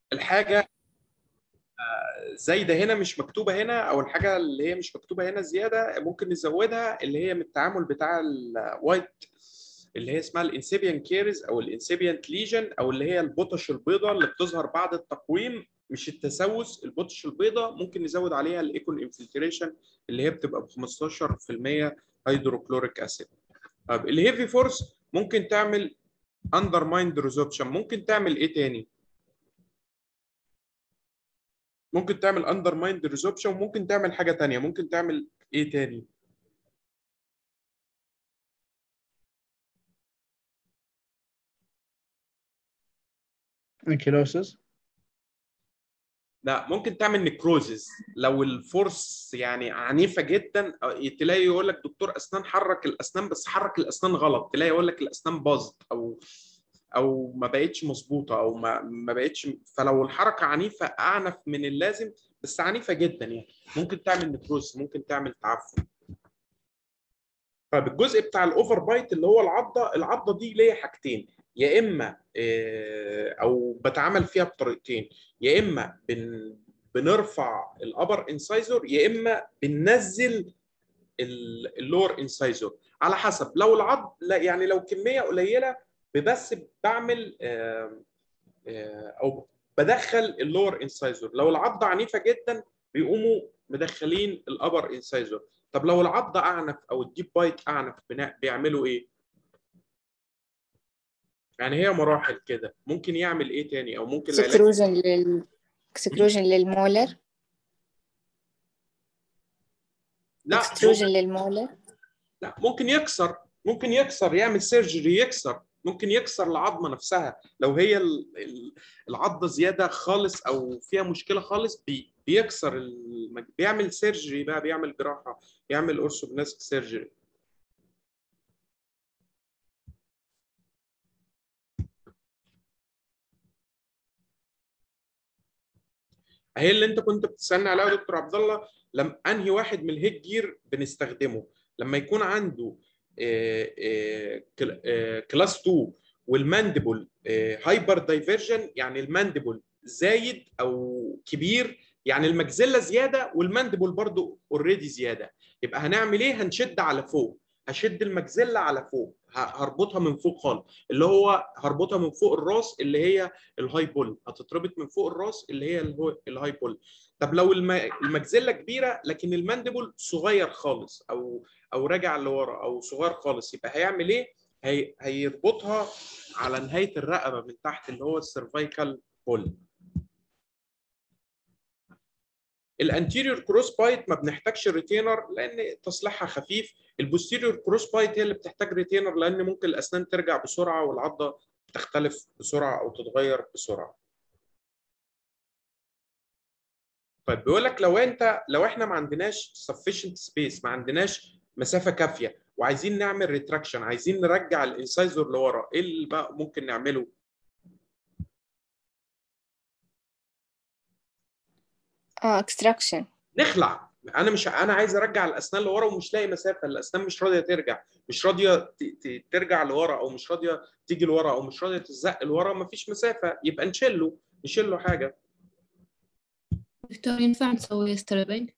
الحاجه زايده هنا مش مكتوبه هنا او الحاجه اللي هي مش مكتوبه هنا زياده ممكن نزودها اللي هي من التعامل بتاع الوايت اللي هي اسمها الانسيبيان كيرز او الانسيبيانت ليجن او اللي هي البطش البيضاء اللي بتظهر بعد التقويم مش التسوس البطش البيضاء ممكن نزود عليها الايكون انفلتريشن اللي هي بتبقى ب 15% هيدروكلوريك اسيد طب الهيفي فورس ممكن تعمل اندر مايند ريزوبشن ممكن تعمل ايه تاني؟ ممكن تعمل اندر مايند ريزوبشن وممكن تعمل حاجه تانية ممكن تعمل ايه تاني؟ انكيلوسس لا ممكن تعمل نكروزز لو الفورس يعني عنيفه جدا تلاقي يقول لك دكتور اسنان حرك الاسنان بس حرك الاسنان غلط تلاقي يقول لك الاسنان باظت او او ما بقتش مظبوطه او ما ما بقتش فلو الحركه عنيفه اعنف من اللازم بس عنيفه جدا يعني ممكن تعمل نكروز ممكن تعمل تعفن طيب الجزء بتاع الاوفر بايت اللي هو العضه العضه دي ليها حاجتين يا اما او بتعامل فيها بطريقتين يا اما بن بنرفع الابر انسايزر يا اما بننزل اللور انسايزر على حسب لو العض يعني لو كميه قليله بس بعمل او بدخل اللور انسايزر لو العضه عنيفه جدا بيقوموا مدخلين الابر انسايزر طب لو العضه اعنف او الديب بايت اعنف بيعملوا ايه يعني هي مراحل كده ممكن يعمل ايه تاني او ممكن اكسكروجن لل اكسكروجن للمولر لا اكستروجن للمولر لا ممكن يكسر ممكن يكسر يعمل سيرجري يكسر ممكن يكسر العظمه نفسها لو هي العضه زياده خالص او فيها مشكله خالص بي بيكسر المج... بيعمل سيرجري بقى بيعمل جراحه يعمل اورثوبناسك سيرجري اهي اللي انت كنت بتسالني عليها يا دكتور عبد الله لم انهي واحد من الهيد جير بنستخدمه لما يكون عنده كلاس 2 والماندبل هايبر دايفرجن يعني الماندبل زايد او كبير يعني المجزله زياده والماندبل برضو اوريدي زياده يبقى هنعمل ايه هنشد على فوق هشد المجزله على فوق هربطها من فوق خالص اللي هو هربطها من فوق الراس اللي هي الهاي بول هتتربط من فوق الراس اللي هي الهاي بول طب لو المجزله كبيره لكن الماندبل صغير خالص او او راجع لورا او صغير خالص يبقى هيعمل ايه هي هيربطها على نهايه الرقبه من تحت اللي هو السيرفايكال بول الانتيريور كروس بايت ما بنحتاجش ريتينر لان تصليحها خفيف البوستيريور كروس بايت هي اللي بتحتاج ريتينر لان ممكن الاسنان ترجع بسرعه والعضه تختلف بسرعه او تتغير بسرعه طيب بيقول لك لو انت لو احنا ما عندناش sufficient سبيس ما عندناش مسافه كافيه وعايزين نعمل ريتراكشن عايزين نرجع الانسايزر لورا ايه اللي بقى ممكن نعمله اه اكستراكشن نخلع انا مش انا عايز ارجع الاسنان لورا ومش لاقي مسافه الاسنان مش راضيه ترجع مش راضيه ت... ت... ترجع لورا او مش راضيه تيجي لورا او مش راضيه تزق لورا مفيش مسافه يبقى نشيله نشيل له حاجه دكتور ينفع نسوي ستريبنج؟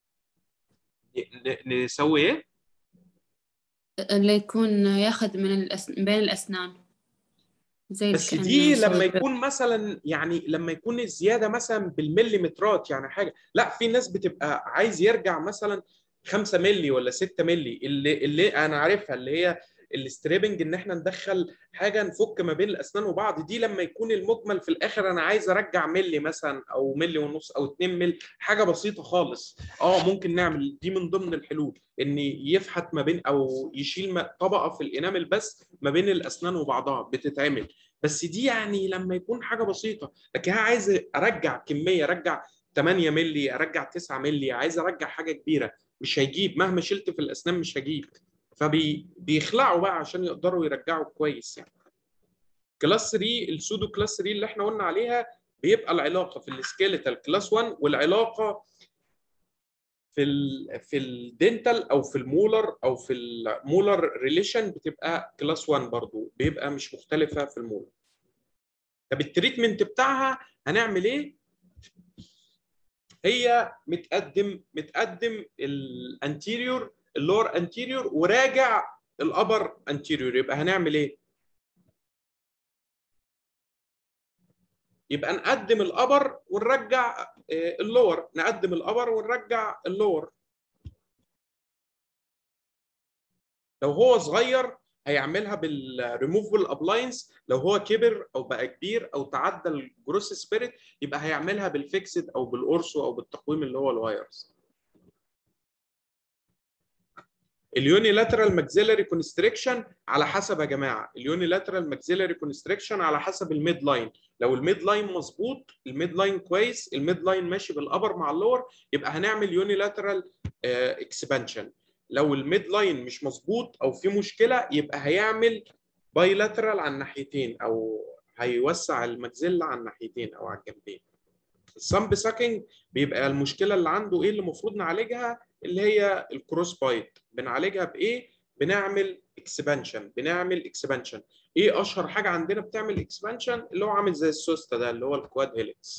نسوي ايه؟ اللي يكون ياخذ من الأس... بين الأسنان زي بس دي لما يكون مثلا يعني لما يكون الزياده مثلا بالمليمترات يعني حاجه لا في ناس بتبقى عايز يرجع مثلا 5 مللي ولا 6 مللي اللي اللي انا عارفها اللي هي الستريبنج ان احنا ندخل حاجه نفك ما بين الاسنان وبعض دي لما يكون المجمل في الاخر انا عايز ارجع ملي مثلا او ملي ونص او 2 ملي حاجه بسيطه خالص اه ممكن نعمل دي من ضمن الحلول ان يفحت ما بين او يشيل طبقه في الانامل بس ما بين الاسنان وبعضها بتتعمل بس دي يعني لما يكون حاجه بسيطه لكن انا عايز ارجع كميه ارجع 8 ملي ارجع 9 ملي عايز ارجع حاجه كبيره مش هيجيب مهما شلت في الاسنان مش هجيب فبيخلعوا بقى عشان يقدروا يرجعوا كويس يعني كلاس 3 السودو كلاس 3 اللي احنا قلنا عليها بيبقى العلاقه في السكيليتال كلاس 1 والعلاقه في ال في الدنتال او في المولر او في المولر ريليشن بتبقى كلاس 1 برضو بيبقى مش مختلفه في المولر طب التريتمنت بتاعها هنعمل ايه هي متقدم متقدم الانتيريور اللور انتيريور وراجع الابر انتيريور يبقى هنعمل ايه يبقى نقدم الابر ونرجع آه، اللور نقدم الابر ونرجع اللور لو هو صغير هيعملها بالريموفبل ابلاينس لو هو كبر او بقى كبير او تعدى الجروس سبيريت يبقى هيعملها بالفيكسد او بالاورسو او بالتقويم اللي هو الوايرز اليونيلاترال ماكسيلاري كونستريكشن على حسب يا جماعه اليونيلاترال ماكسيلاري كونستريكشن على حسب الميد لاين لو الميد لاين مظبوط الميد لاين كويس الميد لاين ماشي بالابر مع اللور يبقى هنعمل يونيلاترال اكسبانشن لو الميد لاين مش مظبوط او في مشكله يبقى هيعمل بايلاترال على الناحيتين او هيوسع الماكسيلا على الناحيتين او على الجنبين السامب ساكينج بيبقى المشكله اللي عنده ايه اللي المفروض نعالجها اللي هي الكروس بايت بنعالجها بايه بنعمل اكسبانشن بنعمل اكسبانشن ايه اشهر حاجه عندنا بتعمل اكسبانشن اللي هو عامل زي السوسته ده اللي هو الكواد هيليكس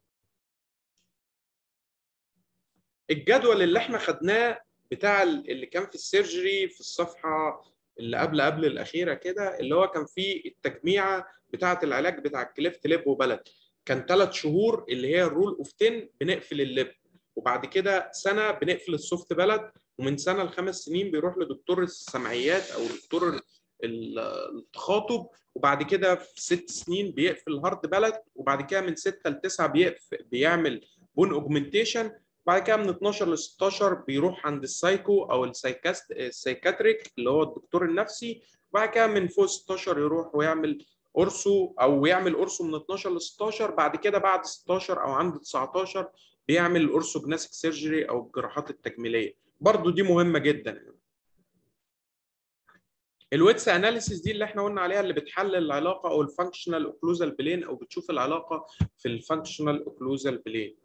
الجدول اللي احنا خدناه بتاع اللي كان في السيرجري في الصفحه اللي قبل قبل الاخيره كده اللي هو كان فيه التجميعه بتاعه العلاج بتاع الكليفت ليب وبلد كان ثلاث شهور اللي هي الرول اوف 10 بنقفل الليب وبعد كده سنه بنقفل السوفت بلد ومن سنه لخمس سنين بيروح لدكتور السمعيات او دكتور التخاطب وبعد كده في ست سنين بيقفل الهارد بلد وبعد كده من سته لتسعه بيقفل بيعمل بون اوجمنتيشن بعد كده من 12 ل 16 بيروح عند السايكو او السايكاست السايكاتريك اللي هو الدكتور النفسي وبعد كده من فوق 16 يروح ويعمل اورسو او يعمل اورسو من 12 ل 16 بعد كده بعد 16 او عند 19 بيعمل الاورثوجناسيك سيرجري او الجراحات التجميليه برضو دي مهمه جدا الويتس اناليسيس دي اللي احنا قلنا عليها اللي بتحلل العلاقه او الفانكشنال اوكلوزال بلين او بتشوف العلاقه في الفانكشنال اوكلوزال بلين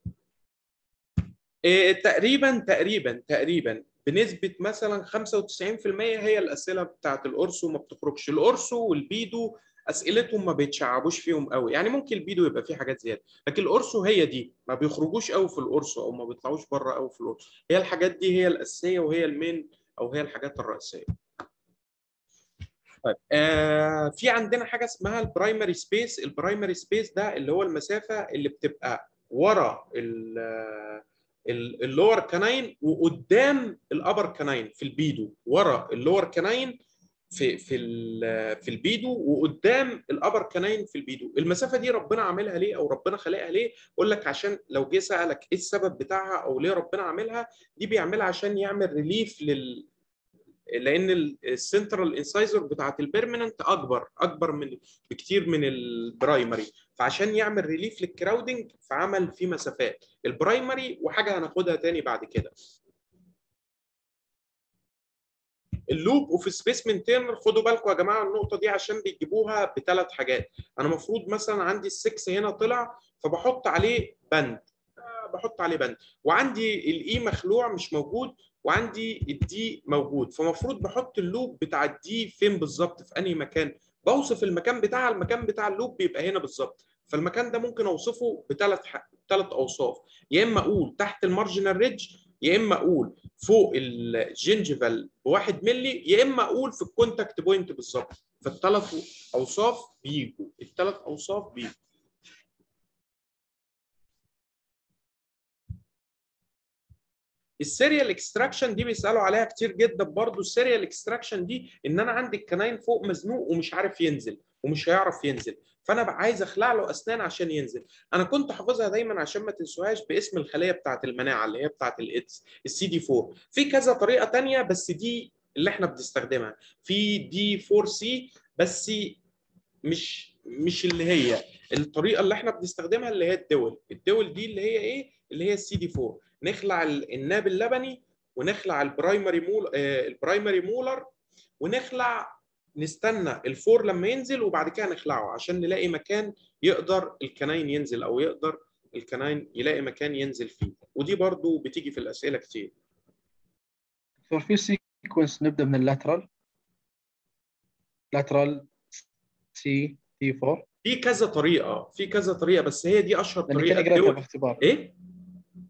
إيه تقريبا تقريبا تقريبا بنسبه مثلا 95% هي الاسئله بتاعت الاورسو ما بتخرجش الاورسو والبيدو اسئلتهم ما بيتشعبوش فيهم قوي يعني ممكن البيدو يبقى فيه حاجات زياده لكن الاورسو هي دي ما بيخرجوش قوي في الاورسو او ما بيطلعوش بره قوي في الاورسو هي الحاجات دي هي الاساسيه وهي المين او هي الحاجات الرئيسيه طيب آه في عندنا حاجه اسمها البرايمري سبيس البرايمري سبيس ده اللي هو المسافه اللي بتبقى ورا اللور كاناين وقدام الابر كاناين في البيدو ورا اللور كاناين في في في البيدو وقدام الابر كاناين في البيدو المسافه دي ربنا عاملها ليه او ربنا خلقها ليه اقول لك عشان لو جه سالك ايه السبب بتاعها او ليه ربنا عاملها دي بيعملها عشان يعمل ريليف لل لان السنترال انسايزر بتاعت البيرمننت اكبر اكبر من بكتير من البرايمري فعشان يعمل ريليف للكراودنج فعمل فيه مسافات البرايمري وحاجه هناخدها تاني بعد كده اللوب اوف سبيس مينتينر خدوا بالكم يا جماعه النقطه دي عشان بيجيبوها بثلاث حاجات انا المفروض مثلا عندي السكس هنا طلع فبحط عليه بند بحط عليه بند وعندي الاي مخلوع مش موجود وعندي الدي موجود فمفروض بحط اللوب بتاع الدي فين بالظبط في انهي مكان بوصف المكان بتاع المكان بتاع اللوب بيبقى هنا بالظبط فالمكان ده ممكن اوصفه بثلاث ثلاث اوصاف يا اما اقول تحت المارجنال ريدج يا اما اقول فوق الجنجفال بواحد ملي يا اما اقول في الكونتاكت بوينت بالظبط فالثلاث اوصاف بيجوا الثلاث اوصاف بيجوا السيريال اكستراكشن دي بيسالوا عليها كتير جدا برضو السيريال اكستراكشن دي ان انا عندي الكناين فوق مزنوق ومش عارف ينزل ومش هيعرف ينزل فانا عايز اخلع له اسنان عشان ينزل انا كنت حافظها دايما عشان ما تنسوهاش باسم الخليه بتاعه المناعه اللي هي بتاعه الايدز السي دي 4 في كذا طريقه ثانيه بس دي اللي احنا بنستخدمها في دي 4 سي بس مش مش اللي هي الطريقه اللي احنا بنستخدمها اللي هي الدول الدول دي اللي هي ايه اللي هي السي دي 4 نخلع الناب اللبني ونخلع البرايمري مول آه البرايمري مولر ونخلع نستنى الفور لما ينزل وبعد كده نخلعه عشان نلاقي مكان يقدر الكناين ينزل او يقدر الكناين يلاقي مكان ينزل فيه ودي برضو بتيجي في الاسئله كتير دكتور في سيكونس نبدا من اللاترال لاترال سي تي 4 في كذا طريقه في كذا طريقه بس هي دي اشهر لان طريقه كده قريتها الدول- في اختبار ايه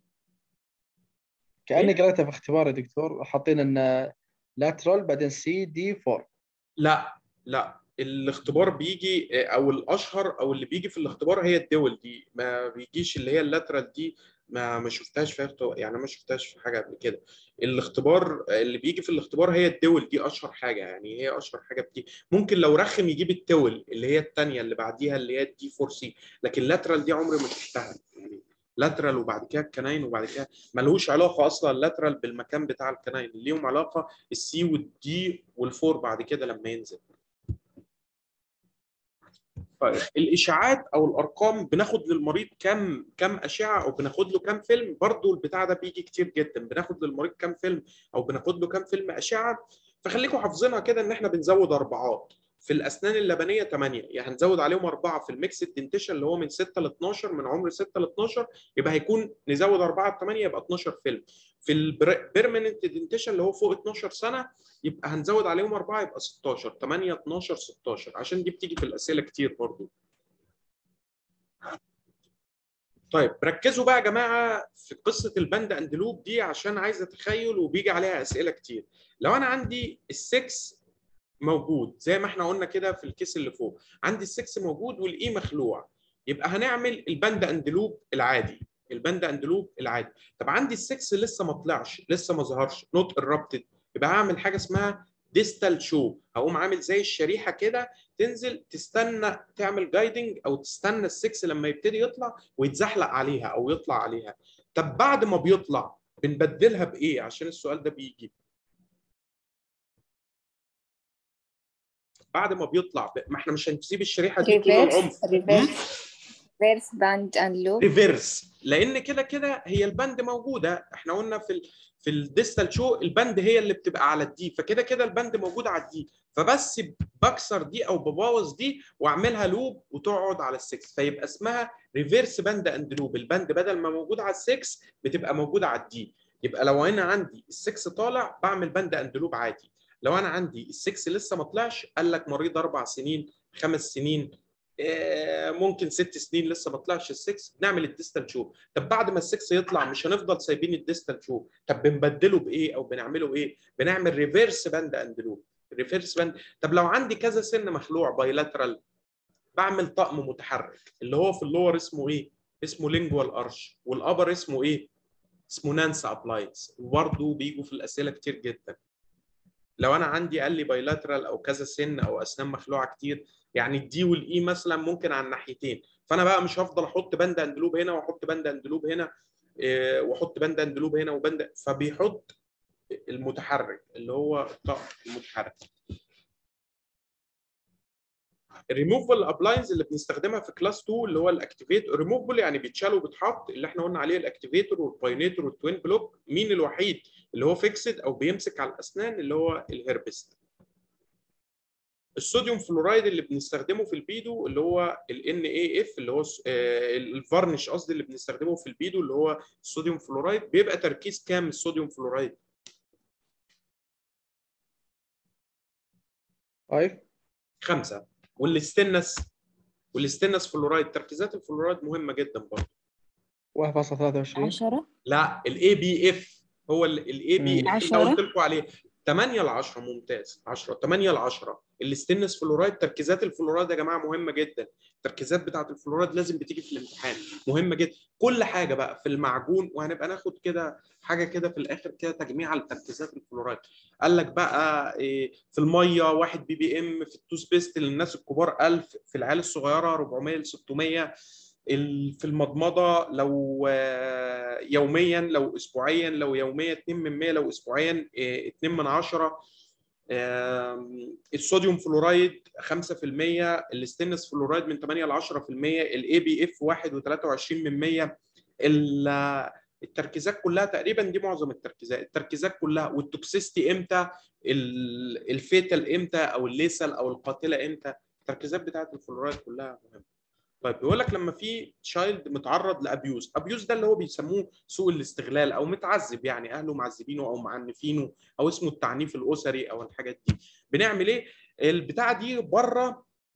كاني إيه؟ قريتها في اختبار يا دكتور حاطين ان لاترال بعدين سي دي 4 لا لا الاختبار بيجي او الاشهر او اللي بيجي في الاختبار هي الدول دي ما بيجيش اللي هي اللاترال دي ما ما شفتهاش في اختبار يعني ما شفتهاش في حاجه قبل كده الاختبار اللي بيجي في الاختبار هي الدول دي اشهر حاجه يعني هي اشهر حاجه بتيجي ممكن لو رخم يجيب التول اللي هي الثانيه اللي بعديها اللي هي الدي 4 سي لكن لاترال دي عمري ما شفتها يعني لاترال وبعد كده الكناين وبعد كده ملهوش علاقه اصلا اللاترال بالمكان بتاع الكناين ليهم علاقه السي والدي والفور بعد كده لما ينزل طيب الاشاعات او الارقام بناخد للمريض كم كم اشعه او بناخد له كم فيلم برضو البتاع ده بيجي كتير جدا بناخد للمريض كم فيلم او بناخد له كم فيلم اشعه فخليكم حافظينها كده ان احنا بنزود اربعات في الاسنان اللبنيه 8 يعني هنزود عليهم اربعه في الميكس الدنتيشن اللي هو من 6 ل 12 من عمر 6 ل 12 يبقى هيكون نزود اربعه ب 8 يبقى 12 فيلم في البيرمننت دنتيشن اللي هو فوق 12 سنه يبقى هنزود عليهم اربعه يبقى 16 8 12 16 عشان دي بتيجي في الاسئله كتير برضو طيب ركزوا بقى يا جماعه في قصه الباند اند لوب دي عشان عايز اتخيل وبيجي عليها اسئله كتير لو انا عندي السكس موجود زي ما احنا قلنا كده في الكيس اللي فوق عندي السكس موجود والاي مخلوع يبقى هنعمل الباند اند لوب العادي الباند اند لوب العادي طب عندي السكس لسه ما طلعش لسه ما ظهرش نوت الربتد يبقى هعمل حاجه اسمها ديستال شو هقوم عامل زي الشريحه كده تنزل تستنى تعمل جايدنج او تستنى السكس لما يبتدي يطلع ويتزحلق عليها او يطلع عليها طب بعد ما بيطلع بنبدلها بايه عشان السؤال ده بيجي بعد ما بيطلع ما احنا مش هنسيب الشريحه دي طول العمر ريفيرس ريفيرس ريفيرس باند اند لوب ريفيرس لان كده كده هي البند موجوده احنا قلنا في ال في الديستال شو البند هي اللي بتبقى على الدي فكده كده البند موجود على الدي فبس بكسر دي او ببوظ دي واعملها لوب وتقعد على السكس فيبقى اسمها ريفيرس باند اند لوب البند بدل ما موجود على السكس بتبقى موجوده على الدي يبقى لو انا عندي السكس طالع بعمل باند اند لوب عادي لو انا عندي السكس لسه ما طلعش قال لك مريض اربع سنين خمس سنين ممكن ست سنين لسه ما طلعش السكس نعمل الديستال شو طب بعد ما السكس يطلع مش هنفضل سايبين الديستال شو طب بنبدله بايه او بنعمله ايه بنعمل ريفيرس باند اند لوب ريفيرس باند طب لو عندي كذا سن مخلوع بايلاترال بعمل طقم متحرك اللي هو في اللور اسمه ايه اسمه لينجوال ارش والابر اسمه ايه اسمه نانسا ابلاينس وبرضه بيجوا في الاسئله كتير جدا لو انا عندي قال لي بايلاترال او كذا سن او اسنان مخلوعه كتير يعني الدي والاي مثلا ممكن على الناحيتين فانا بقى مش هفضل احط بند اندلوب هنا واحط بند اندلوب هنا إيه واحط بند اندلوب هنا وبند فبيحط المتحرك اللي هو الطقم المتحرك الريموفبل ابلاينز اللي بنستخدمها في كلاس 2 اللي هو الاكتيفيت ريموفبل يعني بيتشال وبيتحط اللي احنا قلنا عليه الاكتيفيتور والباينيتور والتوين بلوك مين الوحيد اللي هو فيكسد او بيمسك على الاسنان اللي هو الهربست الصوديوم فلورايد اللي بنستخدمه في البيدو اللي هو ال NaF اللي هو الفارنش قصدي اللي بنستخدمه في البيدو اللي هو الصوديوم فلورايد بيبقى تركيز كام الصوديوم فلورايد؟ 5 خمسة والاستنس والاستنس فلورايد تركيزات الفلورايد مهمة جدا برضه 1.23 10 لا الاي بي اف هو الاي بي اف اللي عشرة. قلت لكم عليه 8 ل 10 ممتاز 10 8 ل 10 الاستنس فلورايد تركيزات الفلورايد يا جماعه مهمه جدا التركيزات بتاعه الفلورايد لازم بتيجي في الامتحان مهمه جدا كل حاجه بقى في المعجون وهنبقى ناخد كده حاجه كده في الاخر كده تجميع على تركيزات الفلورايد قال لك بقى إيه، في الميه 1 بي بي ام في التوث بيست للناس الكبار 1000 في العيال الصغيره 400 ل 600 ال- في المضمضه لو آه، يوميا لو اسبوعيا لو يوميا 2 من 100 لو اسبوعيا 2 من 10 آم، الصوديوم فلورايد 5% الاستنس فلورايد من 8 ل 10% الاي بي اف 1 و23 من 100 ال- التركيزات كلها تقريبا دي معظم التركيزات التركيزات كلها والتوكسيستي امتى ال- الفيتال امتى او الليسل او القاتله امتى التركيزات بتاعت الفلورايد كلها مهمه طيب بيقول لك لما في تشايلد متعرض لابيوز ابيوز ده اللي هو بيسموه سوء الاستغلال او متعذب يعني اهله معذبينه او معنفينه او اسمه التعنيف الاسري او الحاجات دي بنعمل ايه البتاعه دي بره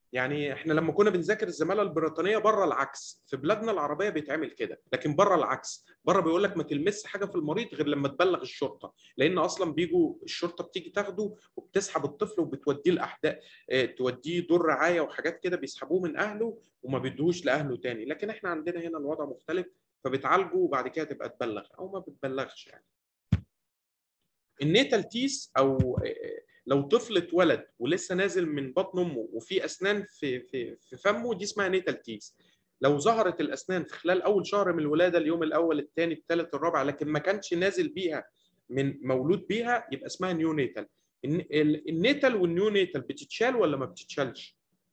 يعني احنا لما كنا بنذاكر الزماله البريطانيه بره العكس في بلادنا العربيه بيتعمل كده لكن بره العكس بره بيقول لك ما تلمس حاجه في المريض غير لما تبلغ الشرطه لان اصلا بيجوا الشرطه بتيجي تاخده وبتسحب الطفل وبتوديه الاحداث اه توديه دور رعايه وحاجات كده بيسحبوه من اهله وما بيدوهوش لاهله تاني لكن احنا عندنا هنا الوضع مختلف فبتعالجه وبعد كده تبقى تبلغ او ما بتبلغش يعني النيتال تيس او لو طفل اتولد ولسه نازل من بطن امه وفي اسنان في في في فمه دي اسمها نيتال تيس لو ظهرت الاسنان في خلال اول شهر من الولاده اليوم الاول الثاني الثالث الرابع لكن ما كانش نازل بيها من مولود بيها يبقى اسمها نيو نيتال النيتال والنيو نيتال بتتشال ولا ما بتتشالش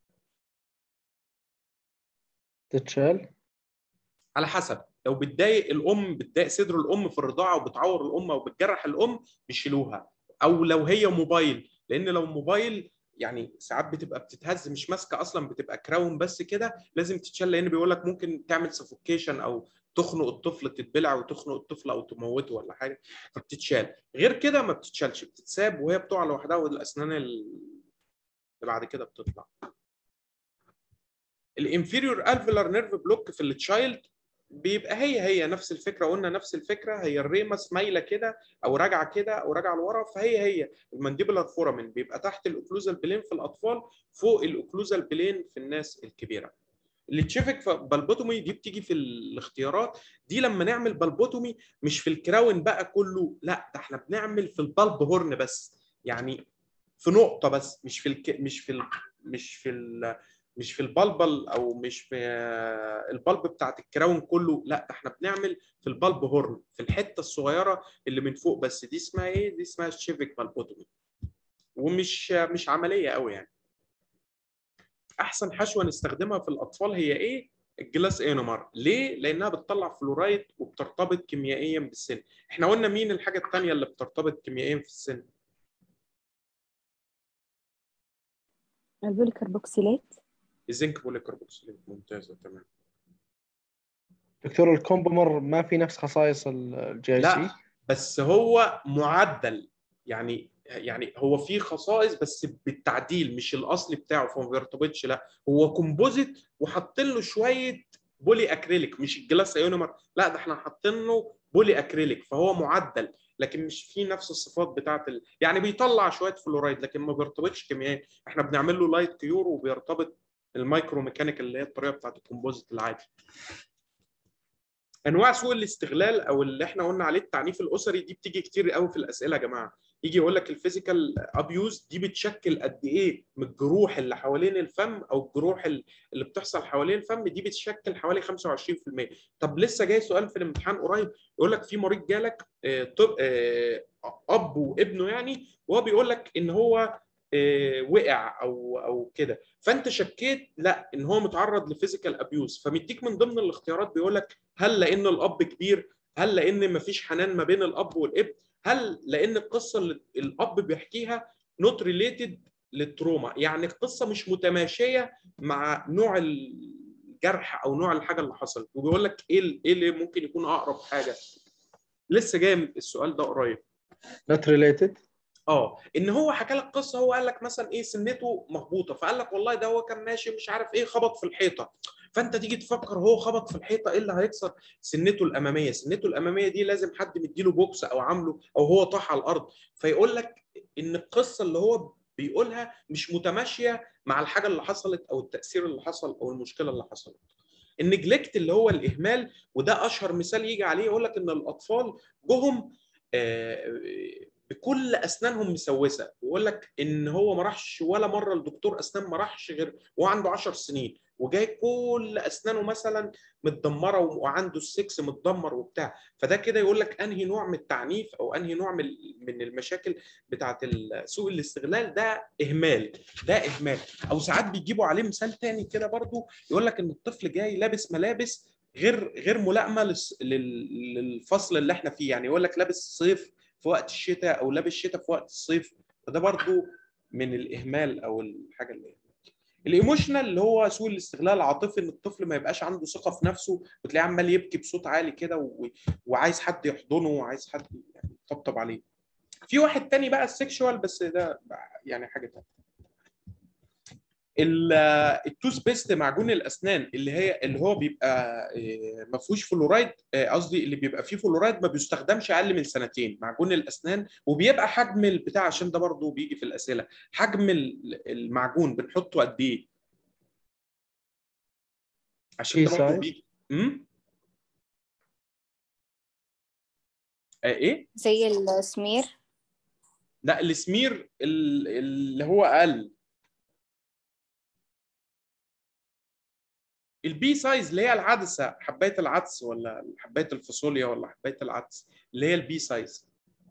تتشال على حسب لو بتضايق الام بتضايق صدر الام في الرضاعه وبتعور الام او بتجرح الام بيشيلوها او لو هي موبايل لان لو موبايل يعني ساعات بتبقى بتتهز مش ماسكه اصلا بتبقى كراون بس كده لازم تتشال لان بيقول لك ممكن تعمل سفوكيشن او تخنق الطفل تتبلع وتخنق الطفل او تموته ولا حاجه فبتتشال غير كده ما بتتشالش بتتساب وهي بتقع لوحدها والاسنان اللي بعد كده بتطلع الانفيريور الفيلر نيرف بلوك في التشايلد بيبقى هي هي نفس الفكره قلنا نفس الفكره هي الريمس مايله كده او راجعه كده او راجعه لورا فهي هي المانديبولار فورامين بيبقى تحت الاوكلوزال بلين في الاطفال فوق الاوكلوزال بلين في الناس الكبيره التشيفك بالبوتومي دي بتيجي في الاختيارات دي لما نعمل بالبوتومي مش في الكراون بقى كله لا ده احنا بنعمل في البلب هورن بس يعني في نقطه بس مش في الك... مش في ال... مش في ال... مش في البلبل او مش في البلب بتاعت الكراون كله لا ده احنا بنعمل في البلب هورن في الحته الصغيره اللي من فوق بس دي اسمها ايه دي اسمها شيفيك بالبوتومي ومش مش عمليه قوي يعني احسن حشوه نستخدمها في الاطفال هي ايه الجلاس انومر ليه لانها بتطلع فلورايد وبترتبط كيميائيا بالسن احنا قلنا مين الحاجه الثانيه اللي بترتبط كيميائيا في السن البوليكربوكسيلات الزنك بوليكربوكسيلات ممتازه تمام دكتور الكومبومر ما في نفس خصائص الجي لا سي بس هو معدل يعني يعني هو في خصائص بس بالتعديل مش الاصلي بتاعه فما بيرتبطش لا هو كومبوزيت وحاطين له شويه بولي اكريليك مش الجلاس ايونومر لا ده احنا حاطين له بولي اكريليك فهو معدل لكن مش فيه نفس الصفات بتاعت ال... يعني بيطلع شويه فلورايد لكن ما بيرتبطش كيميائيا احنا بنعمل له لايت كيور وبيرتبط المايكرو ميكانيك اللي هي الطريقه بتاعت الكومبوزيت العادي انواع سوء الاستغلال او اللي احنا قلنا عليه التعنيف الاسري دي بتيجي كتير قوي في الاسئله يا جماعه يجي يقول لك الفيزيكال ابيوز دي بتشكل قد ايه من الجروح اللي حوالين الفم او الجروح اللي بتحصل حوالين الفم دي بتشكل حوالي 25% طب لسه جاي سؤال في الامتحان قريب يقول لك في مريض جالك آه، طب آه، اب وابنه يعني وهو بيقول لك ان هو آه، وقع او او كده فانت شكيت لا ان هو متعرض لفيزيكال ابيوز فمديك من ضمن الاختيارات بيقول لك هل لان الاب كبير هل لان مفيش حنان ما بين الاب والابن هل لان القصه اللي الاب بيحكيها نوت ريليتد للتروما يعني القصه مش متماشيه مع نوع الجرح او نوع الحاجه اللي حصلت وبيقول لك ايه ال- ايه اللي ممكن يكون اقرب حاجه لسه جاي السؤال ده قريب نوت ريليتد اه ان هو حكى لك قصه هو قال لك مثلا ايه سنته مخبوطه فقال لك والله ده هو كان ماشي مش عارف ايه خبط في الحيطه فانت تيجي تفكر هو خبط في الحيطه ايه اللي هيكسر سنته الاماميه سنته الاماميه دي لازم حد مديله بوكس او عامله او هو طاح على الارض فيقول لك ان القصه اللي هو بيقولها مش متماشيه مع الحاجه اللي حصلت او التاثير اللي حصل او المشكله اللي حصلت النجلكت اللي هو الاهمال وده اشهر مثال يجي عليه يقول لك ان الاطفال جهم آه، بكل اسنانهم مسوسه ويقول لك ان هو ما راحش ولا مره الدكتور اسنان ما راحش غير وهو عنده 10 سنين وجاي كل اسنانه مثلا متدمره وعنده السكس متدمر وبتاع فده كده يقول لك انهي نوع من التعنيف او انهي نوع من من المشاكل بتاعه سوء الاستغلال ده اهمال ده اهمال او ساعات بيجيبوا عليه مثال تاني كده برضو يقول لك ان الطفل جاي لابس ملابس غير غير ملائمه للس- لل- للفصل اللي احنا فيه يعني يقول لك لابس صيف في وقت الشتاء او لابس شتاء في وقت الصيف فده برضو من الاهمال او الحاجه اللي الايموشنال اللي هو سوء الاستغلال العاطفي ان الطفل ما يبقاش عنده ثقه في نفسه وتلاقيه عمال يبكي بصوت عالي كده و... وعايز حد يحضنه وعايز حد يعني يطبطب عليه في واحد تاني بقى السكشوال بس ده يعني حاجه تانية ال- التوث بيست معجون الاسنان اللي هي اللي هو بيبقى آه، ما فيهوش فلورايد آه، قصدي اللي بيبقى فيه فلورايد ما بيستخدمش اقل من سنتين معجون الاسنان وبيبقى حجم البتاع عشان ده برضو بيجي في الاسئله حجم ال- المعجون بنحطه قد ايه عشان Key ده برضو size. بيجي امم آه، ايه زي السمير لا السمير ال- اللي هو اقل البي سايز اللي هي العدسه حبايه العدس ولا حبايه الفاصوليا ولا حبايه العدس اللي هي البي سايز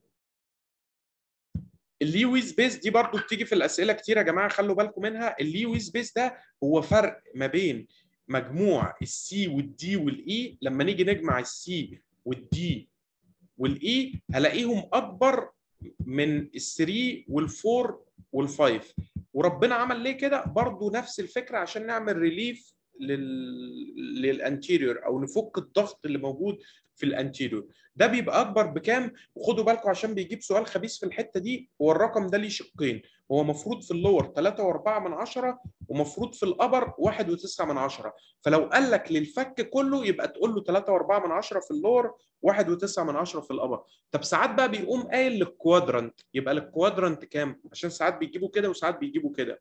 اللي ويز بيس دي برضو بتيجي في الاسئله كتير يا جماعه خلوا بالكم منها اللي ويز بيس ده هو فرق ما بين مجموع السي والدي والاي لما نيجي نجمع السي والدي والاي هلاقيهم اكبر من الثري والفور والفايف وربنا عمل ليه كده برضو نفس الفكره عشان نعمل ريليف لل... للانتيريور او نفك الضغط اللي موجود في الانتيريور ده بيبقى اكبر بكام وخدوا بالكم عشان بيجيب سؤال خبيث في الحته دي هو الرقم ده ليه شقين هو مفروض في اللور 3.4 من عشرة ومفروض في الابر 1.9 من عشرة فلو قال لك للفك كله يبقى تقول له 3.4 من عشرة في اللور 1.9 من عشرة في الابر طب ساعات بقى بيقوم قايل للكوادرانت يبقى للكوادرانت كام عشان ساعات بيجيبوا كده وساعات بيجيبوا كده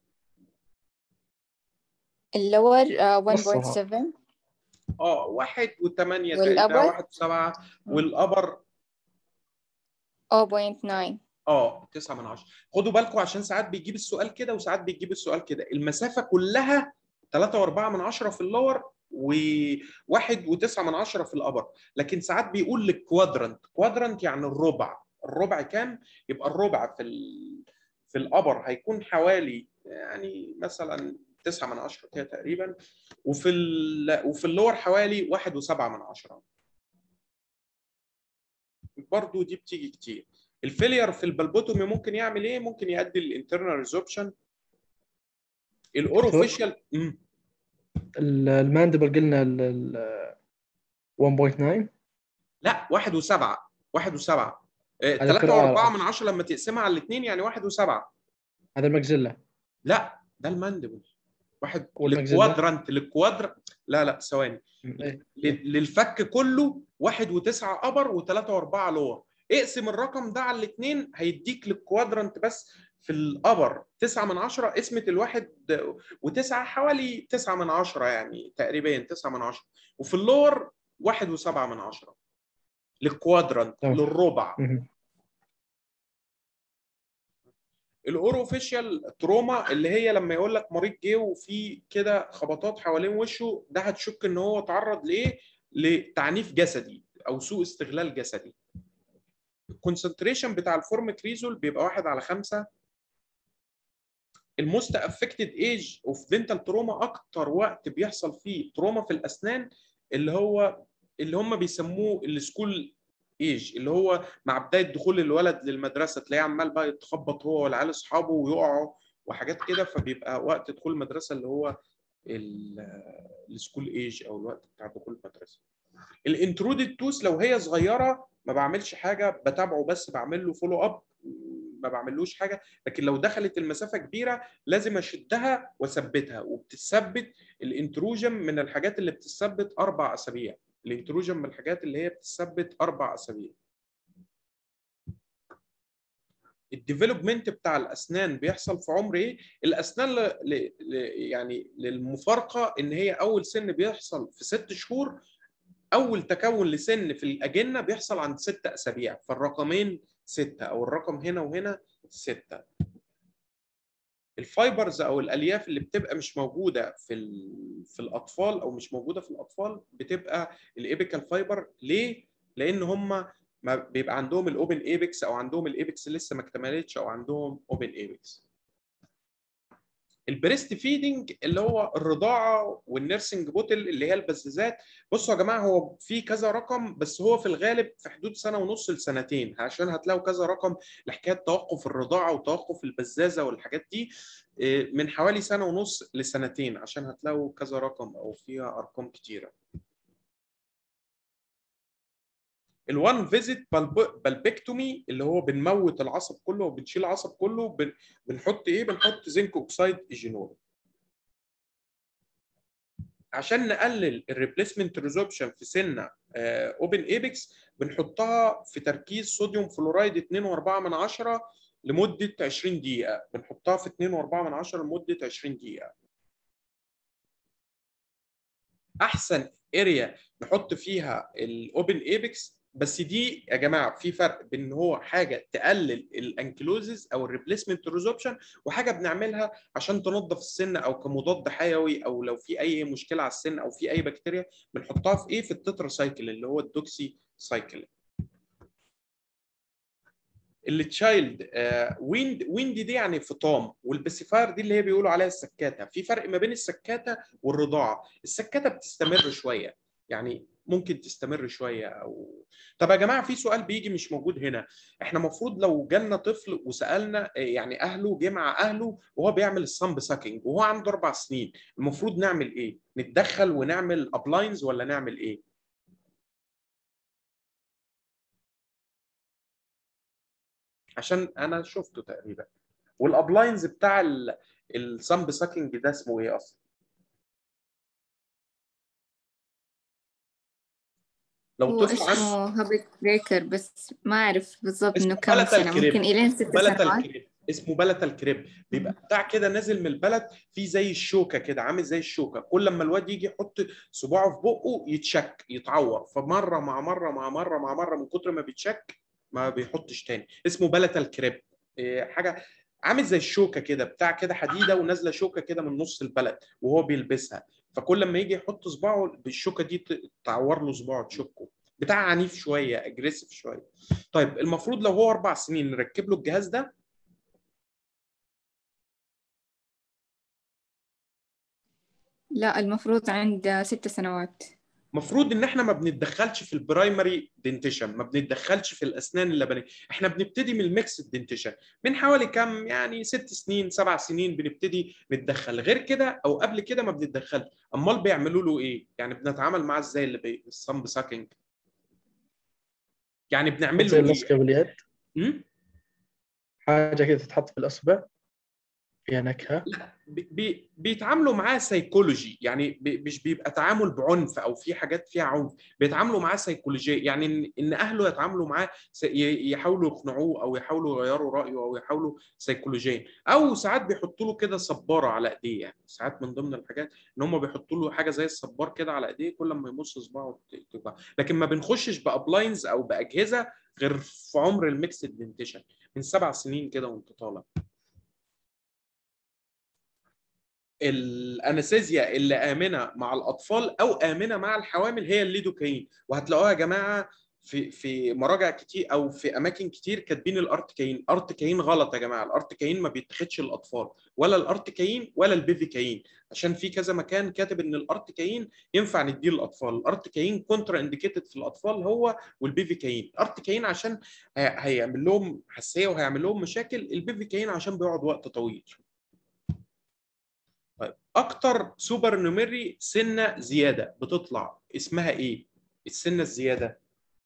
اللور uh, نصها. 1.7 اه واحد وثمانية والأبر؟ تقريبا واحد وسبعة والأبر 0.9 اه 9 من 10 خدوا بالكم عشان ساعات بيجيب السؤال كده وساعات بيجيب السؤال كده المسافة كلها 3 و4 من 10 في اللور وواحد وتسعة من عشرة في الأبر لكن ساعات بيقول للكوادرنت كوادرنت يعني الربع الربع كام يبقى الربع في ال... في الأبر هيكون حوالي يعني مثلا تسعة من عشرة كده تقريبا وفي ال... وفي اللور حوالي واحد وسبعة من عشرة برضو دي بتيجي كتير الفيلير في البلبوتومي ممكن يعمل ايه ممكن يؤدي للانترنال ريزوبشن الاوروفيشال امم ال- الماندبل قلنا ال- ال 1.9 لا واحد وسبعة واحد وسبعة آه، هذا ثلاثة فرق- وأربعة من عشرة لما تقسمها على الاثنين يعني واحد وسبعة هذا المجزله لا ده الماندبل واحد والمجزلة؟ للكوادرانت للكوادر لا لا ثواني إيه. ل- للفك كله واحد وتسعة أبر وثلاثة وأربعة لور اقسم الرقم ده على الاثنين هيديك للكوادرانت بس في الأبر تسعة من عشرة قسمة الواحد وتسعة حوالي تسعة من عشرة يعني تقريبا تسعة من عشرة وفي اللور واحد وسبعة من عشرة للكوادرانت تمام. للربع مهم. الاوروفيشال تروما اللي هي لما يقول لك مريض جه وفي كده خبطات حوالين وشه ده هتشك ان هو تعرض لايه؟ لتعنيف جسدي او سوء استغلال جسدي. الكونسنتريشن بتاع الفورميكريزول بيبقى واحد على خمسة الموست افكتد ايج اوف دنتال تروما اكتر وقت بيحصل فيه تروما في الاسنان اللي هو اللي هم بيسموه السكول ايج اللي هو مع بدايه دخول الولد للمدرسه تلاقيه عمال بقى يتخبط هو والعيال اصحابه ويقعوا وحاجات كده فبيبقى وقت دخول المدرسه اللي هو ال- السكول ايج او الوقت بتاع دخول المدرسه. الانترودد توث لو هي صغيره ما بعملش حاجه بتابعه بس بعمل له فولو اب ما بعملوش حاجه لكن لو دخلت المسافه كبيره لازم اشدها واثبتها وبتثبت الانتروجن من الحاجات اللي بتثبت اربع اسابيع الانتروجن من الحاجات اللي هي بتثبت اربع اسابيع الديفلوبمنت بتاع الاسنان بيحصل في عمر ايه الاسنان ل... ل... ل... يعني للمفارقه ان هي اول سن بيحصل في ست شهور اول تكون لسن في الاجنه بيحصل عند ست اسابيع فالرقمين سته او الرقم هنا وهنا سته الفايبرز او الالياف اللي بتبقى مش موجوده في ال- في الاطفال او مش موجوده في الاطفال بتبقى الايبيكال فايبر ليه لان هم ما بيبقى عندهم الاوبن ايبكس او عندهم الايبكس لسه ما اكتملتش او عندهم اوبن ايبكس البريست فيدنج اللي هو الرضاعه والنيرسنج بوتل اللي هي البزازات بصوا يا جماعه هو في كذا رقم بس هو في الغالب في حدود سنه ونص لسنتين عشان هتلاقوا كذا رقم لحكايه توقف الرضاعه وتوقف البزازه والحاجات دي إيه، من حوالي سنه ونص لسنتين عشان هتلاقوا كذا رقم او فيها ارقام كتيره الوان فيزيت بالبكتومي اللي هو بنموت العصب كله وبنشيل العصب كله بن- بنحط ايه بنحط زنك اوكسيد ايجينول عشان نقلل الريبليسمنت ريزوربشن في سنه اوبن ايبكس بنحطها في تركيز صوديوم فلورايد 2.4 من عشرة لمده 20 دقيقه بنحطها في 2.4 من عشرة لمده 20 دقيقه احسن اريا نحط فيها الاوبن ايبكس بس دي يا جماعه في فرق بين ان هو حاجه تقلل الانكلوزز او الريبليسمنت ريزوبشن وحاجه بنعملها عشان تنظف السن او كمضاد حيوي او لو في اي مشكله على السن او في اي بكتيريا بنحطها في ايه في التترا سايكل اللي هو الدوكسي سايكل التشايلد ويند ويند دي يعني فطام والبسيفاير دي اللي هي بيقولوا عليها السكاته في فرق ما بين السكاته والرضاعه السكاته بتستمر شويه يعني ممكن تستمر شويه او طب يا جماعه في سؤال بيجي مش موجود هنا احنا المفروض لو جالنا طفل وسالنا يعني اهله جه مع اهله وهو بيعمل الصمب ساكينج وهو عنده اربع سنين المفروض نعمل ايه نتدخل ونعمل ابلاينز ولا نعمل ايه عشان انا شفته تقريبا والابلاينز بتاع الصمب ساكينج ده اسمه ايه اصلا لو هو طفل عنده اسمه هابت بريكر بس ما أعرف بالضبط اسمه إنه كم بلتا سنة الكريب. ممكن إلين ست بلتا سنوات الكريب اسمه بلتا الكريب بيبقى بتاع كده نازل من البلد فيه زي الشوكه كده عامل زي الشوكه كل لما الواد يجي يحط صباعه في بقه يتشك يتعور فمره مع مره مع مره مع مره من كتر ما بيتشك ما بيحطش تاني اسمه بلتا الكريب إيه، حاجه عامل زي الشوكه كده بتاع كده حديده ونازله شوكه كده من نص البلد وهو بيلبسها فكل لما يجي يحط صباعه بالشوكه دي ت- تعور له صباعه تشكه بتاع عنيف شويه اجريسيف شويه طيب المفروض لو هو اربع سنين نركب له الجهاز ده لا المفروض عند ست سنوات المفروض ان احنا ما بنتدخلش في البرايمري دنتيشن ما بنتدخلش في الاسنان اللبنيه احنا بنبتدي من الميكس دنتيشن من حوالي كام يعني ست سنين سبع سنين بنبتدي نتدخل غير كده او قبل كده ما بنتدخلش امال بيعملوا له ايه يعني بنتعامل معاه ازاي اللي بي الصمب ساكينج يعني بنعمل زي له اللصقه ايه باليد م? حاجه كذا تتحط في الاصبع فيها نكهه بي- بي بيتعاملوا معاه سيكولوجي يعني بي مش بيبقى تعامل بعنف او في حاجات فيها عنف بيتعاملوا معاه سيكولوجيا يعني ان ان اهله يتعاملوا معاه س- ي- يحاولوا يقنعوه او يحاولوا يغيروا رايه او يحاولوا سيكولوجيا او ساعات بيحطوا له كده صباره على ايديه يعني ساعات من ضمن الحاجات ان هم بيحطوا له حاجه زي الصبار كده على ايديه كل ما يمص صباعه ت- توجع لكن ما بنخشش بابلاينز او باجهزه غير في عمر الميكس دنتيشن من سبع سنين كده وانت طالع الانستيزيا اللي امنه مع الاطفال او امنه مع الحوامل هي الليدوكاين وهتلاقوها يا جماعه في في مراجع كتير او في اماكن كتير كاتبين الارتكاين ارتكاين غلط يا جماعه الارتكاين ما بيتاخدش للاطفال ولا الارتكاين ولا البيفيكاين عشان في كذا مكان كاتب ان الارتكاين ينفع نديه للاطفال الارتكاين كونترا انديكيتد في الاطفال هو والبيفيكاين الارتكاين عشان هي- هيعمل لهم حساسيه وهيعمل لهم مشاكل البيفيكاين عشان بيقعد وقت طويل طيب اكتر سوبر نوميري سنه زياده بتطلع اسمها ايه السنه الزياده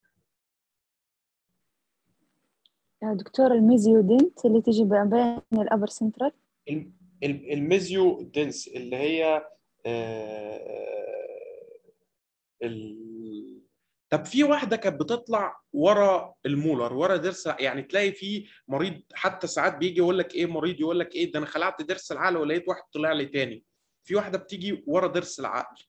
يا دكتور الميزيودنت اللي تجي بين الأبر سنترال الم- الم- الميزيو دنس اللي هي آه، ال... طب في واحده كانت بتطلع ورا المولر ورا ضرس يعني تلاقي في مريض حتى ساعات بيجي يقول لك ايه مريض يقول لك ايه ده انا خلعت ضرس العقل ولقيت واحد طلع لي تاني في واحده بتيجي ورا ضرس العقل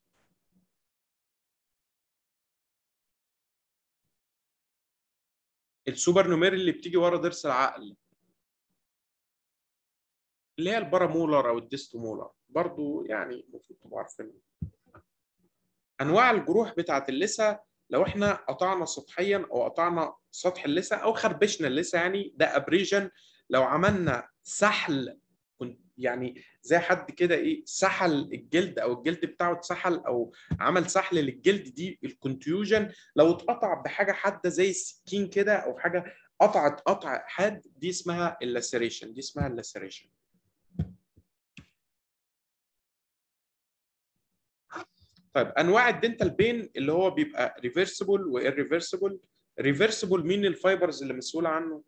السوبر نوميري اللي بتيجي ورا ضرس العقل اللي هي البارامولر او الديستومولر برضو يعني المفروض تبقوا عارفين انواع الجروح بتاعت اللثه لو احنا قطعنا سطحيا او قطعنا سطح اللثه او خربشنا اللثه يعني ده ابريجن لو عملنا سحل كنت يعني زي حد كده ايه سحل الجلد او الجلد بتاعه اتسحل او عمل سحل للجلد دي الكونتيوجن لو اتقطع بحاجه حاده زي السكين كده او حاجه قطعت قطع حاد دي اسمها اللاسيريشن دي اسمها اللاسيريشن طيب انواع الدنتال بين اللي هو بيبقى ريفرسبل وإيرفيرسبل ريفرسبل مين الفايبرز اللي مسؤوله عنه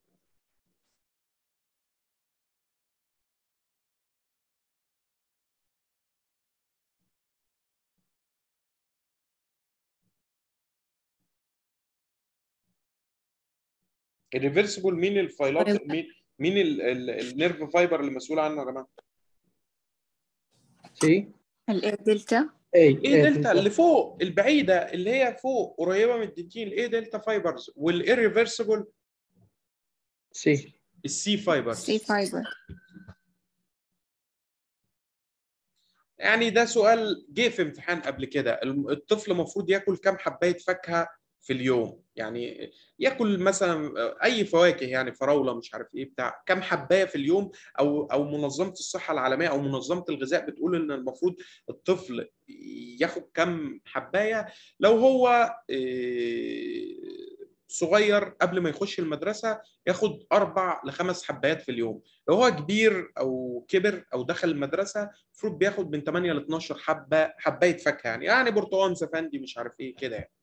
الريفرسبل مين الفايلات فايبر. مين مين ال- ال- النيرف فايبر اللي مسؤول عنه يا جماعه سي الاي دلتا اي ايه دلتا اللي فوق البعيده اللي هي فوق قريبه من الدنتين الايه دلتا فايبرز والirreversible سي السي فايبرز سي فايبر يعني ده سؤال جه في امتحان قبل كده الم- الطفل المفروض ياكل كام حبايه فاكهه في اليوم يعني ياكل مثلا اي فواكه يعني فراوله مش عارف ايه بتاع كام حبايه في اليوم او او منظمه الصحه العالميه او منظمه الغذاء بتقول ان المفروض الطفل ياخد كام حبايه لو هو إيه، صغير قبل ما يخش المدرسه ياخد اربع لخمس حبايات في اليوم لو هو كبير او كبر او دخل المدرسه المفروض بياخد من 8 ل 12 حبه حبايه فاكهه يعني يعني برتقال سفندي مش عارف ايه كده يعني.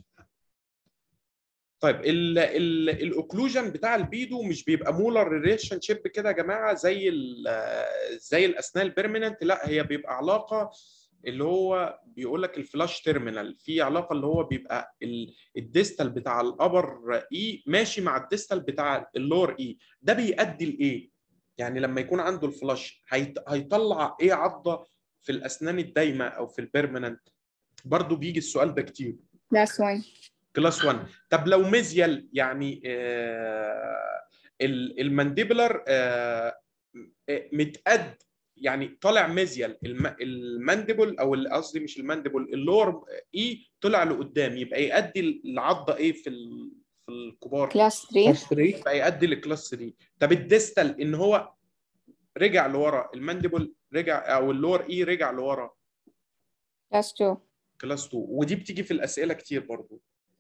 طيب ال ال الاوكلوجن بتاع البيدو مش بيبقى مولر ريليشن شيب كده يا جماعه زي ال زي الاسنان البيرمننت لا هي بيبقى علاقه اللي هو بيقول لك الفلاش تيرمينال في علاقه اللي هو بيبقى ال- الديستال بتاع الابر اي ماشي مع الديستال بتاع اللور اي ده بيؤدي لايه؟ يعني لما يكون عنده الفلاش هيط- هيطلع ايه عضه في الاسنان الدايمه او في البيرمننت برضو بيجي السؤال ده كتير كلاس 1 كلاس 1 طب لو ميزيال يعني آه ال- المانديبلر آه آه، متقد يعني طالع ميزيال الم- المانديبل او ال- قصدي مش المانديبل اللور اي طلع لقدام يبقى يؤدي العضه ايه في ال- في الكبار كلاس 3 كلاس 3 يبقى يؤدي لكلاس 3 طب الديستال ان هو رجع لورا المانديبل رجع او اللور اي رجع لورا كلاس 2 كلاس 2 ودي بتيجي في الاسئله كتير برضو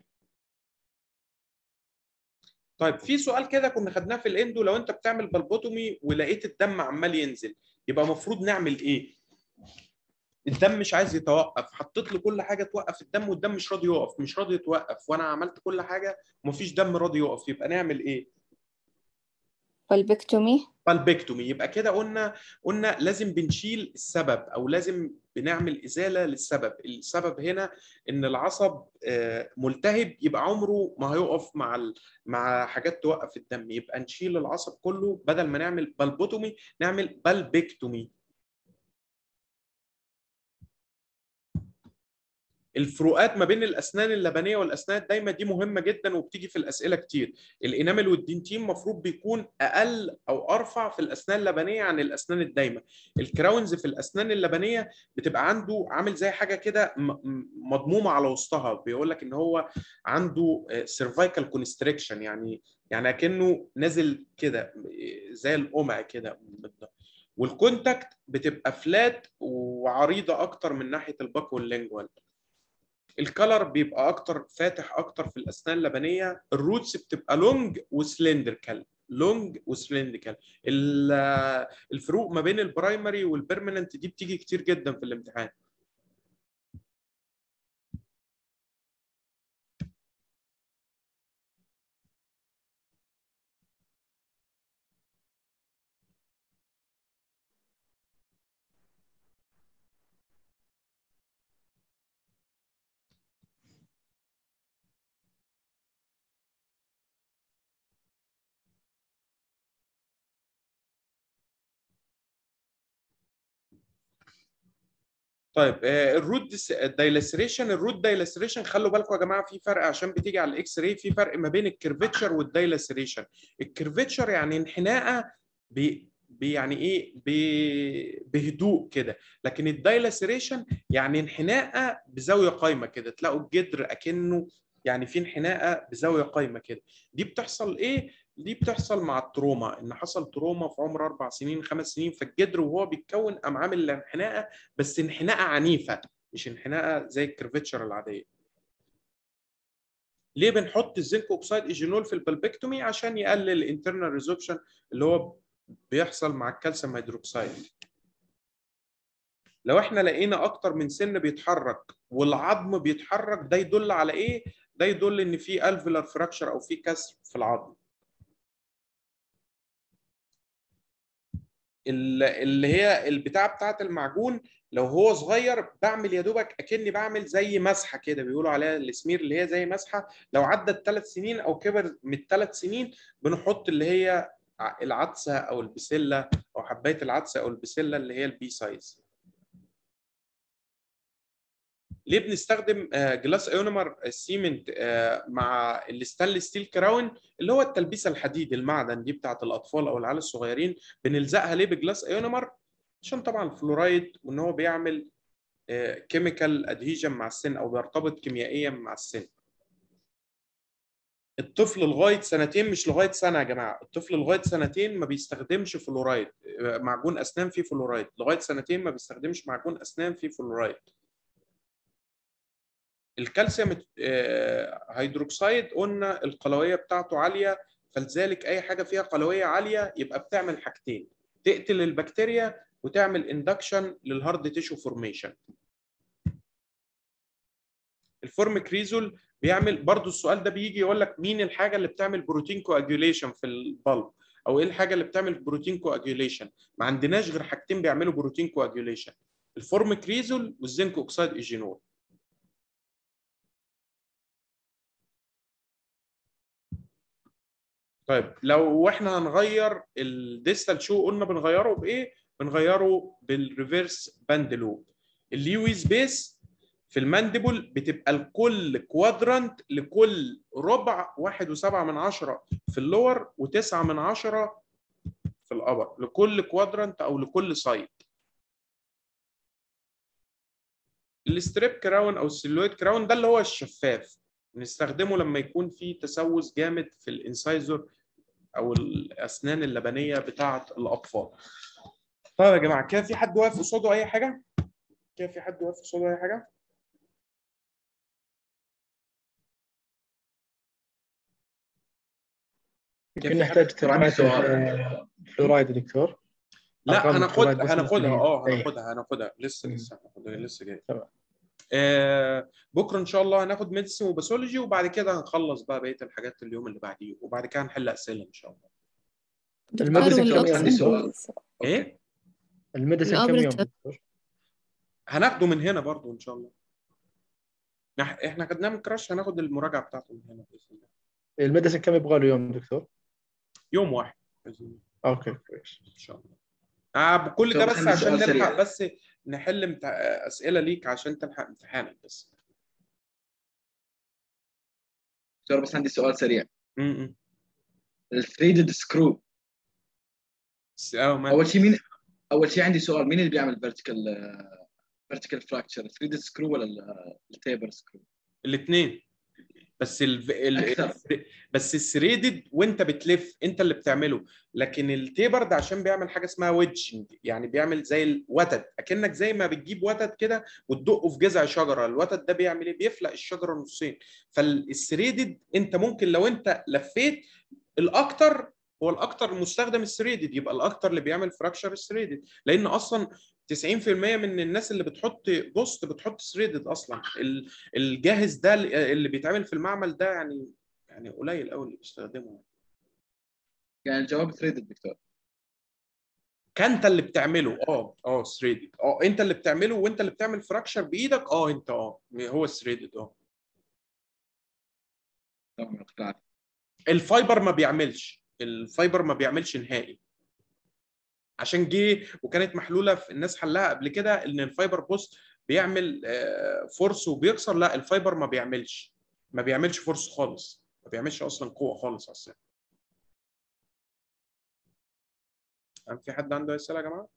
طيب في سؤال كده كنا خدناه في الاندو لو انت بتعمل بلبوتومي ولقيت الدم عمال ينزل يبقى المفروض نعمل ايه الدم مش عايز يتوقف حطيت له كل حاجه توقف الدم والدم مش راضي يقف مش راضي يتوقف وانا عملت كل حاجه ومفيش دم راضي يقف يبقى نعمل ايه بالبكتومي بالبكتومي يبقى كده قلنا قلنا لازم بنشيل السبب او لازم بنعمل ازاله للسبب السبب هنا ان العصب آه، ملتهب يبقى عمره ما هيقف مع ال... مع حاجات توقف الدم يبقى نشيل العصب كله بدل ما نعمل بالبوتومي نعمل بالبكتومي الفروقات ما بين الاسنان اللبنيه والاسنان الدايمه دي مهمه جدا وبتيجي في الاسئله كتير الانامل والدنتين المفروض بيكون اقل او ارفع في الاسنان اللبنيه عن الاسنان الدايمه الكراونز في الاسنان اللبنيه بتبقى عنده عامل زي حاجه كده م- م- مضمومه على وسطها بيقول لك ان هو عنده سيرفايكال كونستريكشن يعني يعني كانه نازل كده زي القمع كده والكونتاكت بتبقى فلات وعريضه اكتر من ناحيه الباك واللينجوال الكلر بيبقى اكتر فاتح اكتر في الاسنان اللبنيه الروتس بتبقى لونج وسلندركال لونج وسلندركال ال- الفروق ما بين البرايمري والبيرمننت دي بتيجي كتير جدا في الامتحان طيب آه، الروت دايلسريشن الروت دايلسريشن خلوا بالكم يا جماعه في فرق عشان بتيجي على الاكس راي في فرق ما بين الكيرفتشر والدايلسريشن الكيرفتشر يعني انحناءه ب ب- يعني ايه ب- بهدوء كده لكن الدايلسريشن يعني انحناءه بزاويه قايمه كده تلاقوا الجدر اكنه يعني في انحناءه بزاويه قايمه كده دي بتحصل ايه دي بتحصل مع التروما ان حصل تروما في عمر اربع سنين خمس سنين فالجدر وهو بيتكون قام عامل الانحناءه بس انحناءه عنيفه مش انحناءه زي الكرفتشر العاديه ليه بنحط الزنك اوكسيد ايجينول في البلبكتومي عشان يقلل الانترنال ريزوبشن اللي هو بيحصل مع الكالسيوم هيدروكسيد لو احنا لقينا اكتر من سن بيتحرك والعظم بيتحرك ده يدل على ايه ده يدل ان في الفيلر فراكشر او في كسر في العظم ال- اللي هي البتاع بتاعت المعجون لو هو صغير بعمل يا دوبك اكني بعمل زي مسحه كده بيقولوا عليها السمير اللي هي زي مسحه لو عدت ثلاث سنين او كبر من الثلاث سنين بنحط اللي هي ع- العدسه او البسله او حبايه العدسه او البسله اللي هي البي سايز ليه بنستخدم آه، جلاس ايونيمر سيمنت آه، مع الستانلس ستيل كراون اللي هو التلبيسه الحديد المعدن دي بتاعت الاطفال او العيال الصغيرين بنلزقها ليه بجلاس ايونيمر عشان طبعا الفلورايد وان هو بيعمل كيميكال ادهيجن مع السن او بيرتبط كيميائيا مع السن الطفل لغايه سنتين مش لغايه سنه يا جماعه الطفل لغايه سنتين ما بيستخدمش فلورايد آه، معجون اسنان فيه فلورايد لغايه سنتين ما بيستخدمش معجون اسنان فيه فلورايد الكالسيوم آه، هيدروكسيد قلنا القلويه بتاعته عاليه فلذلك اي حاجه فيها قلويه عاليه يبقى بتعمل حاجتين تقتل البكتيريا وتعمل اندكشن للهارد تيشو فورميشن الفورميكريزول بيعمل برضو السؤال ده بيجي يقول لك مين الحاجه اللي بتعمل بروتين كواجيوليشن في البلب او ايه الحاجه اللي بتعمل بروتين كواجيوليشن ما عندناش غير حاجتين بيعملوا بروتين كواجيوليشن الفورميكريزول والزنك اوكسيد ايجينول طيب لو احنا هنغير الديستال شو قلنا بنغيره بايه؟ بنغيره بالريفرس باند لوب اليو سبيس في المانديبل بتبقى لكل كوادرانت لكل ربع واحد وسبعة من عشرة في اللور وتسعة من عشرة في الأبر لكل كوادرانت أو لكل سايد الستريب كراون أو السيلويد كراون ده اللي هو الشفاف بنستخدمه لما يكون في تسوس جامد في الانسايزر او الاسنان اللبنيه بتاعه الاطفال طيب يا جماعه كده في حد واقف قصاده اي حاجه كده في حد واقف قصاده اي حاجه يمكن في نحتاج حد- ترجمة سؤال. فلورايد يا دكتور لا أرقام هناخد الفوائد بس هناخدها نسميها. اه أي. هناخدها هناخدها لسه مم. لسه هناخدها لسه جاي تمام. آه بكره ان شاء الله هناخد ميديسين وباثولوجي وبعد كده هنخلص بقى بقيه الحاجات اليوم اللي بعديه وبعد كده هنحل اسئله ان شاء الله دكتور المدرسة كم والأوبرا عندي سؤال. ايه الميديسن كم يوم الأوبريتيف. دكتور؟ هناخده من هنا برضو ان شاء الله نح- احنا خدناه من كراش هناخد المراجعه بتاعته من هنا باذن الله الميديسن كم يبغى له يوم دكتور؟ يوم واحد باذن الله اوكي كويس ان شاء الله آه بكل ده طب بس عندي عشان سؤال سريع. نلحق بس نحل امتح... اسئله ليك عشان تلحق امتحانك بس دكتور بس عندي سؤال سريع امم الثريدد سكرو اه ما اول شيء مين اول شيء عندي سؤال مين اللي بيعمل فيرتيكال فيرتيكال فراكشر الثريدد سكرو ولا التيبر سكرو الاثنين بس ال... ال... أكثر. بس الثريدد وانت بتلف انت اللي بتعمله لكن التيبر ده عشان بيعمل حاجه اسمها ويدج يعني بيعمل زي الوتد اكنك زي ما بتجيب وتد كده وتدقه في جذع شجره الوتد ده بيعمل ايه بيفلق الشجره نصين فالثريدد انت ممكن لو انت لفيت الاكتر هو الاكتر مستخدم الثريدد يبقى الاكتر اللي بيعمل فراكشر الثريدد لان اصلا 90% من الناس اللي بتحط بوست بتحط ثريدد اصلا ال- الجاهز ده اللي بيتعمل في المعمل ده يعني يعني قليل قوي اللي بيستخدمه يعني الجواب ثريدد دكتور كانت اللي بتعمله اه اه ثريدد اه انت اللي بتعمله وانت اللي بتعمل فراكشر بايدك اه انت اه هو الثريدد اه تمام يعطيك العافيه الفايبر ما بيعملش الفايبر ما بيعملش نهائي عشان جه وكانت محلوله في الناس حلها قبل كده ان الفايبر بوست بيعمل آه، فورس وبيكسر لا الفايبر ما بيعملش ما بيعملش فورس خالص ما بيعملش اصلا قوه خالص على السن هل في حد عنده اسئله يا جماعه؟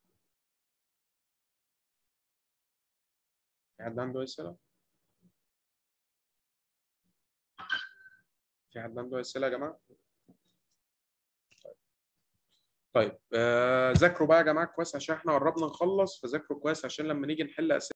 في حد عنده اسئله؟ في حد عنده اسئله يا جماعه؟ طيب آه، ذاكروا بقى يا جماعه كويس عشان احنا قربنا نخلص فذاكروا كويس عشان لما نيجي نحل اسئله